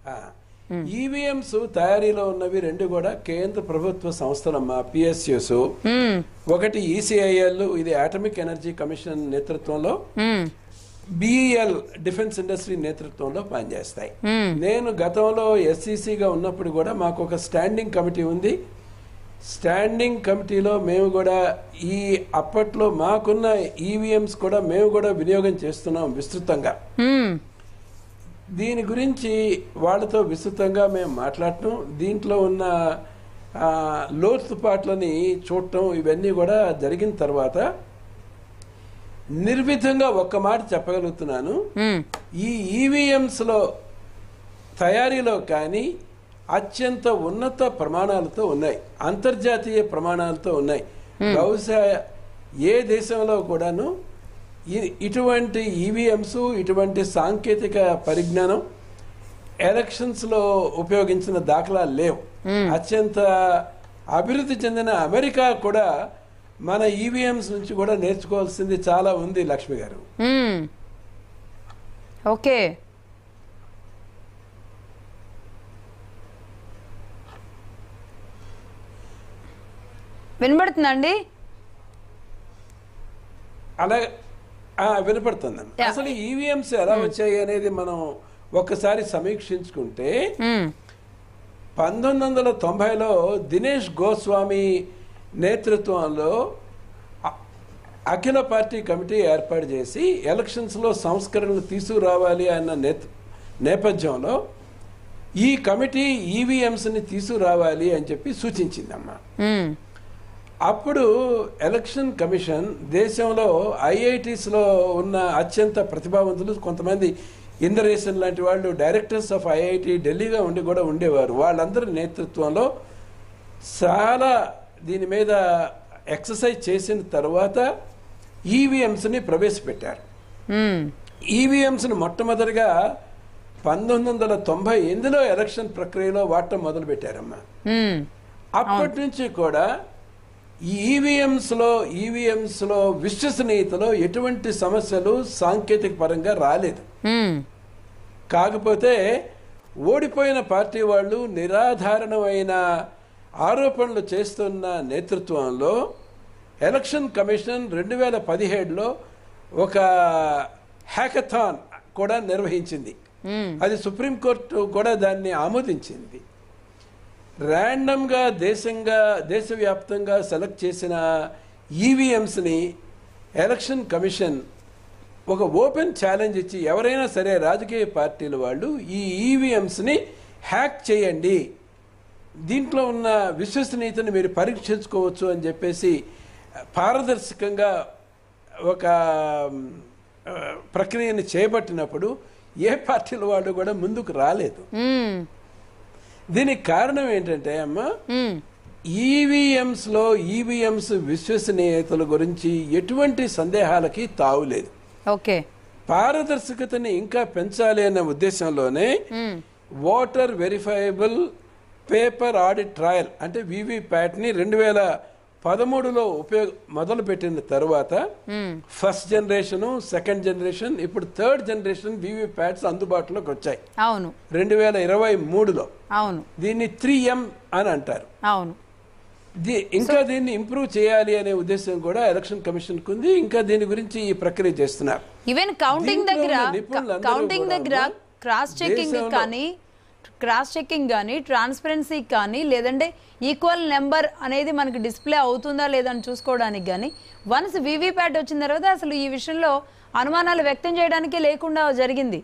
EVMs తయారీలో ఉన్నవి రెండు కూడా కేంద్ర ప్రభుత్వ సంస్థలమ్మా పిఎస్యుస్ మ్మ్. ఒకటి ఈసీఐఎల్ ఇది ఆటమిక్ ఎనర్జీ కమిషన్ నేతృత్వంలో మ్మ్. బిఈఎల్ డిఫెన్స్ ఇండస్ట్రీ నేతృత్వంలో పనిచేస్తాయి మ్మ్. నేను గతంలో ఎస్సీసీగా ఉన్నప్పుడు కూడా మాకు ఒక స్టాండింగ్ కమిటీ ఉంది స్టాండింగ్ కమిటీలో మేము కూడా ఈ అప్పట్లో మాకున్న ఈవీఎంస్ కూడా మేము కూడా వినియోగం చేస్తున్నాం విస్తృతంగా మ్మ్. దీని గురించి వాళ్ళతో విస్తృతంగా మేము మాట్లాడటం దీంట్లో ఉన్న ఆ, లోతుపాట్లని చూడటం ఇవన్నీ కూడా జరిగిన తర్వాత నిర్విధంగా ఒక్క మాట చెప్పగలుగుతున్నాను మ్మ్. ఈ ఈవీఎంస్లో తయారీలో కానీ అత్యంత ఉన్నత ప్రమాణాలతో ఉన్నాయి అంతర్జాతీయ ప్రమాణాలతో ఉన్నాయి బహుశా ఏ దేశంలో కూడాను ఇ- ఇటువంటి ఈవీఎంస్ ఇటువంటి సాంకేతిక పరిజ్ఞానం ఎలక్షన్స్లో ఉపయోగించిన దాఖలాలు లేవు అత్యంత అభివృద్ధి చెందిన అమెరికా కూడా మన ఈవీఎంస్ నుంచి కూడా నేర్చుకోవాల్సింది చాలా ఉంది లక్ష్మి గారు మ్మ్. ఓకే వినబడుతుందండి అలా ఆ, వినపడుతుందండి Yeah. అసలు ఈవీఎంస్ ఎలా వచ్చాయి అనేది మనం ఒక్కసారి సమీక్షించుకుంటే మ్మ్. పంతొమ్మిది వందల తొంభైలో దినేష్ గోస్వామి నేతృత్వంలో అ- అఖిల పార్టీ కమిటీ ఏర్పాటు చేసి ఎలక్షన్స్లో సంస్కరణలు తీసుకురావాలి అన్న నేత నేపథ్యంలో ఈ కమిటీ ఈవీఎంస్ని తీసుకురావాలి అని చెప్పి సూచించిందమ్మా మ్మ్. అప్పుడు ఎలక్షన్ కమిషన్ దేశంలో ఐఐటీస్లో ఉన్న అత్యంత ప్రతిభావంతులు కొంతమంది ఇంద్రేషన్ లాంటి వాళ్ళు డైరెక్టర్స్ ఆఫ్ ఐఐటి ఢిల్లీగా ఉండి కూడా ఉండేవారు వాళ్ళందరి నేతృత్వంలో చాలా దీని మీద ఎక్సర్సైజ్ చేసిన తర్వాత ఈవీఎంస్ని ప్రవేశపెట్టారు మ్మ్. ఈవీఎంస్ని మొట్టమొదటిగా పంతొమ్మిది వందల తొంభై ఎనిమిదిలో ఎలక్షన్ ప్రక్రియలో వాడటం మొదలుపెట్టారమ్మా మ్మ్. అప్పటి నుంచి కూడా ఈ ఈవీఎంస్లో ఈవీఎంస్లో విశ్వసనీయతలో ఎటువంటి సమస్యలు సాంకేతిక పరంగా రాలేదు మ్మ్. కాకపోతే ఓడిపోయిన పార్టీ వాళ్ళు నిరాధారణమైన ఆరోపణలు చేస్తున్న నేతృత్వంలో ఎలక్షన్ కమిషన్ రెండు వేల పదిహేడులో ఒక హ్యాకథాన్ కూడా నిర్వహించింది మ్మ్. అది సుప్రీంకోర్టు కూడా దాన్ని ఆమోదించింది ర్యాండమ్గా దేశంగా దేశవ్యాప్తంగా సెలెక్ట్ చేసిన ఈవీఎంస్ని ఎలక్షన్ కమిషన్ ఒక ఓపెన్ ఛాలెంజ్ ఇచ్చి ఎవరైనా సరే రాజకీయ పార్టీల వాళ్ళు ఈ ఈవీఎంస్ని హ్యాక్ చేయండి దీంట్లో ఉన్న విశ్వసనీయతను మీరు పరీక్షించుకోవచ్చు అని చెప్పేసి పారదర్శకంగా ఒక ఆ, ప్రక్రియను చేపట్టినప్పుడు ఏ పార్టీల వాళ్ళు కూడా ముందుకు రాలేదు మ్మ్. దీనికి కారణం ఏంటంటే అమ్మ మ్మ్. ఈవీఎంస్లో ఈవీఎంస్ విశ్వసనీయతల గురించి ఎటువంటి సందేహాలకి తావులేదు ఓకే పారదర్శకతని ఇంకా పెంచాలి అనే ఉద్దేశంలోనే మ్మ్. Voter verifiable paper audit trail అంటే వివిప్యాట్ ని రెండు వేల పదమూడులో ఉపయోగ మొదలుపెట్టిన తర్వాత మ్మ్. ఫస్ట్ జనరేషన్ సెకండ్ జనరేషన్ ఇప్పుడు థర్డ్ జనరేషన్ వివిప్యాట్స్ అందుబాటులోకి వచ్చాయి అవును రెండు వేల ఇరవై మూడులో అవును దీన్ని త్రీ ఎం అని అంటారు అవును దీ- ఇంకా దీన్ని ఇంప్రూవ్ చేయాలి అనే ఉద్దేశం కూడా ఎలక్షన్ కమిషన్ కుంది ఇంకా దీని గురించి ఈ ప్రక్రియ చేస్తున్నారు ఈవెన్ కౌంటింగ్ దీంట్లో దగ్గర ఉన్న నిపుణులందరూ కౌంటింగ్ కూడా దగ్గర క్రాస్ చెకింగ్ దేశంలో- కానీ క్రాస్ చెకింగ్ కానీ ట్రాన్స్పరెన్సీ కానీ లేదంటే ఈక్వల్ నెంబర్ అనేది మనకి డిస్ప్లే అవుతుందా లేదా అని చూసుకోవడానికి కానీ వన్స్ వీవీప్యాట్ వచ్చిన తర్వాత అసలు ఈ విషయంలో అనుమానాలు వ్యక్తం చేయడానికే లేకుండా జరిగింది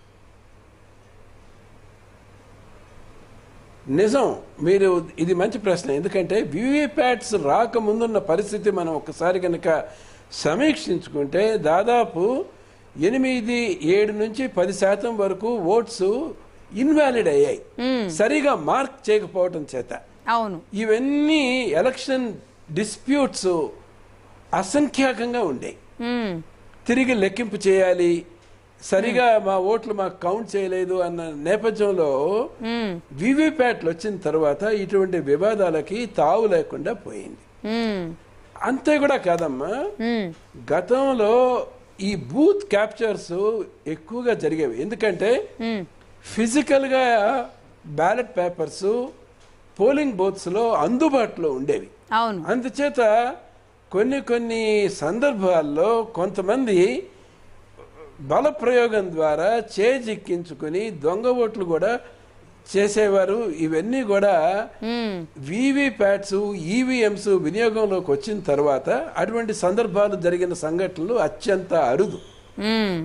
నిజం మీరు ఇది మంచి ప్రశ్న ఎందుకంటే వివిప్యాట్స్ రాకముందున్న పరిస్థితి మనం ఒకసారి కనుక సమీక్షించుకుంటే దాదాపు ఎనిమిది ఏడు నుంచి పది శాతం వరకు ఓట్స్ ఇన్వాలిడ్ అయ్యాయి సరిగా మార్క్ చేయకపోవటం చేత అవును ఇవన్నీ ఎలక్షన్ డిస్ప్యూట్స్ అసంఖ్యాకంగా ఉండేవి మ్మ్. తిరిగి లెక్కింపు చేయాలి సరిగా మా ఓట్లు మాకు కౌంట్ చేయలేదు అన్న నేపథ్యంలో మ్మ్. వివిప్యాట్లు వచ్చిన తర్వాత ఇటువంటి వివాదాలకి తావు లేకుండా పోయింది మ్మ్. అంతే కూడా కాదమ్మా మ్మ్. గతంలో ఈ బూత్ క్యాప్చర్స్ ఎక్కువగా జరిగేవి ఎందుకంటే మ్మ్. ఫిజికల్గా బ్యాలెట్ పేపర్స్ పోలింగ్ బూత్స్లో అందుబాటులో ఉండేవి అవును అందుచేత కొన్ని కొన్ని సందర్భాల్లో కొంతమంది బల ప్రయోగం ద్వారా చేజిక్కించుకుని దొంగ ఓట్లు కూడా చేసేవారు ఇవన్నీ కూడా మ్మ్. వివి ప్యాట్స్ ఈవీఎంస్ వినియోగంలోకి వచ్చిన తర్వాత అటువంటి సందర్భాలు జరిగిన సంఘటనలు అత్యంత అరుదు మ్మ్.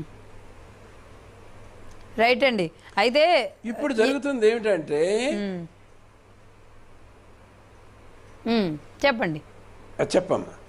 రైట్ అండి అయితే ఇప్పుడు జరుగుతుంది ఏమిటంటే మ్మ్. మ్మ్. చెప్పండి అది చెప్పమ్మా